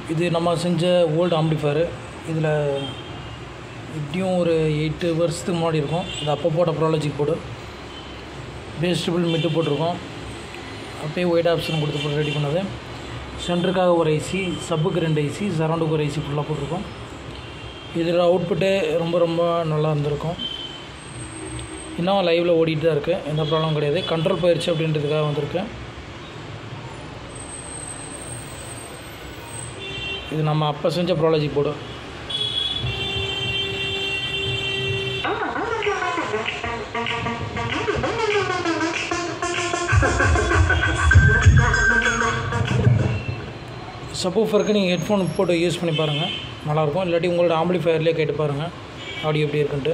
இது நம்ம செஞ்ச ஓல்டு ஆம்பிளிஃபயரு இதில் இப்படியும் ஒரு எயிட்டு வருஷத்துக்கு முன்னாடி இருக்கும் இது அப்போ போட்ட ப்ராலஜிக் போர்டு பேஸ் ட்ரிபிள் மிட்டு போட்டிருக்கோம் அப்படியே ஒயிட் ஆப்ஷன் கொடுத்து போட்டு ரெடி பண்ணது சென்டருக்காக ஒரு ஐசி சப்புக்கு ரெண்டு ஐசி சரௌண்டுக்கு ஒரு ஐசி ஃபுல்லாக போட்டிருக்கோம் இதில் அவுட்புட்டே ரொம்ப ரொம்ப நல்லா இருந்திருக்கும் இன்னும் லைவில் ஓடிட்டு தான் இருக்குது எந்த ப்ராப்ளம் கிடையாது கண்ட்ரோல் போயிடுச்சு அப்படின்றதுக்காக வந்திருக்கு இது நம்ம அப்போ செஞ்ச ப்ராலஜி போர்டு சப்பூஃபருக்கு நீங்கள் ஹெட்ஃபோன் போட்டு யூஸ் பண்ணி பாருங்கள் நல்லாயிருக்கும் இல்லாட்டி உங்களோட ஆம்பிளிஃபயர்லேயே கேட்டு பாருங்கள் ஆடியோ எப்படி இருக்குன்ட்டு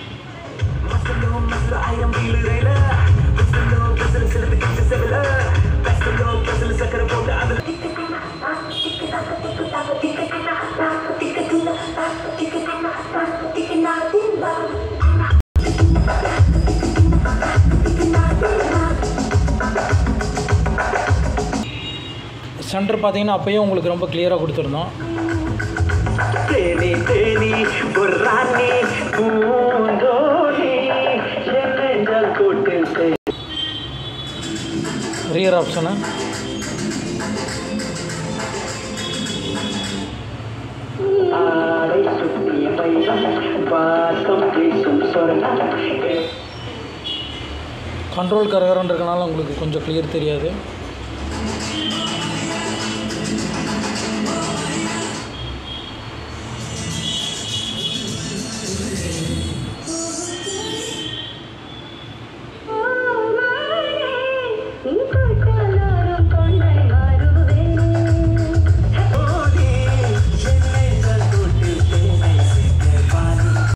சென்டர் பார்த்தீங்கன்னா அப்போயும் உங்களுக்கு ரொம்ப கிளியராக கொடுத்துருந்தோம் தேனி தேனி ஒரு ராணி பூந்தோணி சென்னெஞ்சல் கூட்டில் செய் ரியர் ஆப்ஷனு ஆடை சுத்தி வைரம் வாசம் வீசும் சொர்ணம் கண்ட்ரோல் கரகரன்னு இருக்கனால உங்களுக்கு கொஞ்சம் கிளியர் தெரியாது